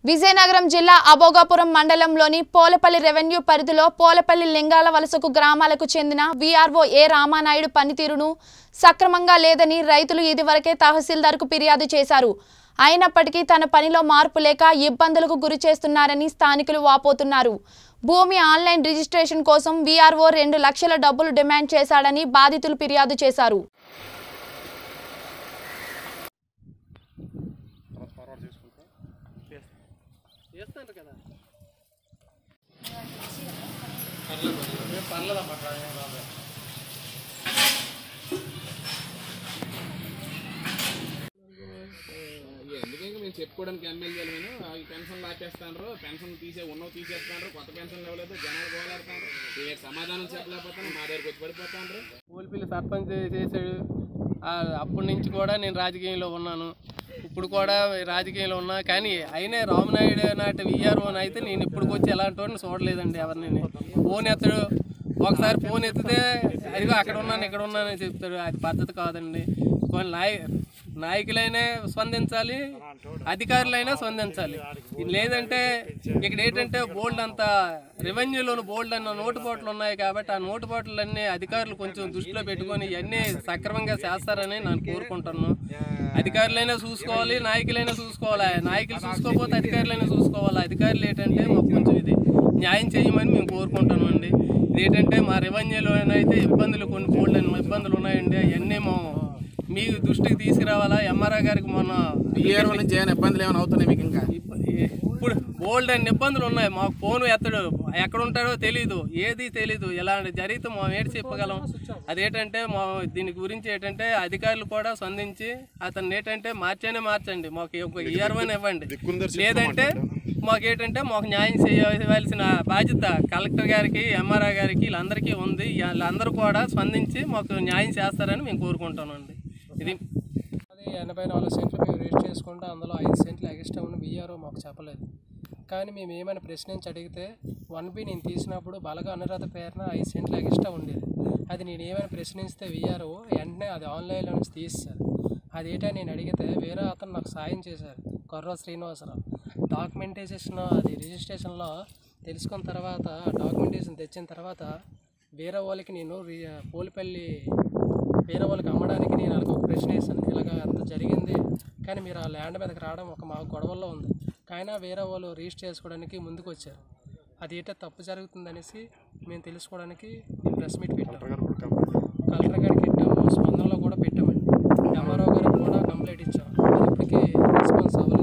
విజయనగరం జిల్లా అబోగాపురం మండలంలోని పోలపల్లి రెవెన్యూ పరిధిలో పోలపల్లి లింగాల వలసకు గ్రామాలకు చెందిన వీఆర్ఓ ఏ రామానాయుడు పనితీరును సక్రమంగా లేదని రైతులు ఇదివరకే తహసీల్దార్కు ఫిర్యాదు చేశారు అయినప్పటికీ తన పనిలో మార్పు లేక ఇబ్బందులకు గురి చేస్తున్నారని స్థానికులు వాపోతున్నారు భూమి ఆన్లైన్ రిజిస్ట్రేషన్ కోసం వీఆర్ఓ రెండు లక్షల డబ్బులు డిమాండ్ చేశాడని బాధితులు ఫిర్యాదు చేశారు చేస్తాను కదా పర్లేదు పర్లేదమ్మా అట్లా ఏం రాదు. ఎందుకంటే మేము చెప్పుకోవడానికి ఎమ్మెల్యేలు నేను అవి పెన్షన్లు ఆపేస్తాను పెన్షన్ తీసే ఉన్నవి తీసేస్తాను కొత్త పెన్షన్లు ఇవ్వలేదు జనాలు పోలాడుతారు ఏ సమాధానం చెప్పలేకపోతాను మా దగ్గరకు వచ్చి పడిపోతాను పూలపల్లి సర్పంచ్ చేశాడు ఆ, అప్పటి నుంచి కూడా నేను రాజకీయంలో ఉన్నాను ఇప్పుడు కూడా రాజకీయంలో ఉన్నా కానీ అయినా రామనాయుడు నాటి విఆర్ఓ అయితే నేను ఇప్పుడు వచ్చి ఎలాంటి వాడిని చూడలేదండి ఎవరిని ఫోన్ ఎత్తడు ఒకసారి ఫోన్ ఎత్తితే అదిగో అక్కడ ఉన్నాను ఇక్కడ ఉన్నానని చెప్తాడు అది పద్ధతి కాదండి కొన్ని నాయ నాయకులైనా స్పందించాలి అధికారులైనా స్పందించాలి లేదంటే ఇక్కడ ఏంటంటే బోల్డ్ అంత రెవెన్యూలోని బోల్డ్ అన్న నోటుపాట్లు ఉన్నాయి కాబట్టి ఆ నోటుపాట్లన్నీ అధికారులు కొంచెం దృష్టిలో పెట్టుకొని ఇవన్నీ సక్రమంగా చేస్తారని నేను కోరుకుంటున్నాను అధికారులైనా చూసుకోవాలి నాయకులైనా చూసుకోవాలి నాయకులు చూసుకోకపోతే అధికారులైనా చూసుకోవాలి అధికారులు ఏంటంటే మాకు కొంచెం ఇది న్యాయం చేయమని మేము కోరుకుంటున్నాం అండి ఇదేంటంటే మా రెవెన్యూలో అయితే ఇబ్బందులు కొన్ని బోల్డ్ అన్ని ఇబ్బందులు ఉన్నాయండి అవన్నీ మా మీ దృష్టికి తీసుకురావాలా ఎంఆర్ఆ గారికి మొన్న బిఆర్ నుంచి ఏమైనా ఇబ్బందులు ఏమైనా అవుతున్నాయి మీకు ఇంకా ఇప్ప- ఇప్పుడు బోల్డ్ అన్ని ఇబ్బందులు ఉన్నాయి మాకు ఫోన్ ఎత్తడు ఎక్కడ ఉంటాడో తెలీదు ఏది తెలీదు ఇలాంటి జరిగితే మేము ఏంటి చెప్పగలం అదేంటంటే మా దీని గురించి ఏంటంటే అధికారులు కూడా స్పందించి అతను ఏంటంటే మార్చేనే మార్చండి మాకు ఒక ఇయర్వన్ ఇవ్వండి లేదంటే మాకు ఏంటంటే మాకు న్యాయం చేయవలసిన బాధ్యత కలెక్టర్ గారికి ఎంఆర్ఆ గారికి వీళ్ళందరికీ ఉంది వీళ్ళందరూ కూడా స్పందించి మాకు న్యాయం చేస్తారని మేము కోరుకుంటామండి ఇది అది ఎనభై నాలుగు సెంట్లు మేము రిజిస్టర్ చేసుకుంటే అందులో ఐదు సెంట్లు ఎక్స్ట్రా ఉన్న బీఆర్ఓ మాకు చెప్పలేదు కానీ మేము ఏమైనా ప్రశ్నించి అడిగితే వన్ బి నేను తీసినప్పుడు బలగా అనురాధ పేరున ఐదు సెంట్లు ఎక్స్ట్రా ఉండేది అది నేను ఏమైనా ప్రశ్నిస్తే విఆర్ఓ వెంటనే అది ఆన్లైన్లో నుంచి తీసేశారు అదేటా నేను అడిగితే వేరే అతను నాకు సాయం చేశారు కొర్ర శ్రీనివాసరావు డాక్యుమెంటేషన్ అది రిజిస్ట్రేషన్లో తెలుసుకున్న తర్వాత డాక్యుమెంటేషన్ తెచ్చిన తర్వాత వేరే వాళ్ళకి నేను రి- పోలిపల్లి వేరే వాళ్ళకి అమ్మడానికి నేను వాళ్ళకి ఒక ప్రశ్న వేసాను ఇలాగ అంత జరిగింది కానీ మీరు ఆ ల్యాండ్ మీదకి రావడం ఒక మా గొడవల్లో ఉంది కానీ వేరే వాళ్ళు రిజిస్టర్ చేసుకోవడానికి ముందుకు వచ్చారు అది ఏంటో తప్పు జరుగుతుందనేసి మేము తెలుసుకోవడానికి మేము ప్రెస్ మీట్ పెట్టాం కలెక్టర్ గారికి పెట్టాము స్పందనలో కూడా పెట్టామండి ఎంఆర్ఓ గారికి కూడా కంప్లైంట్ ఇచ్చాం అది ఇప్పటికీ రెస్పాన్స్ అవ్వలేదు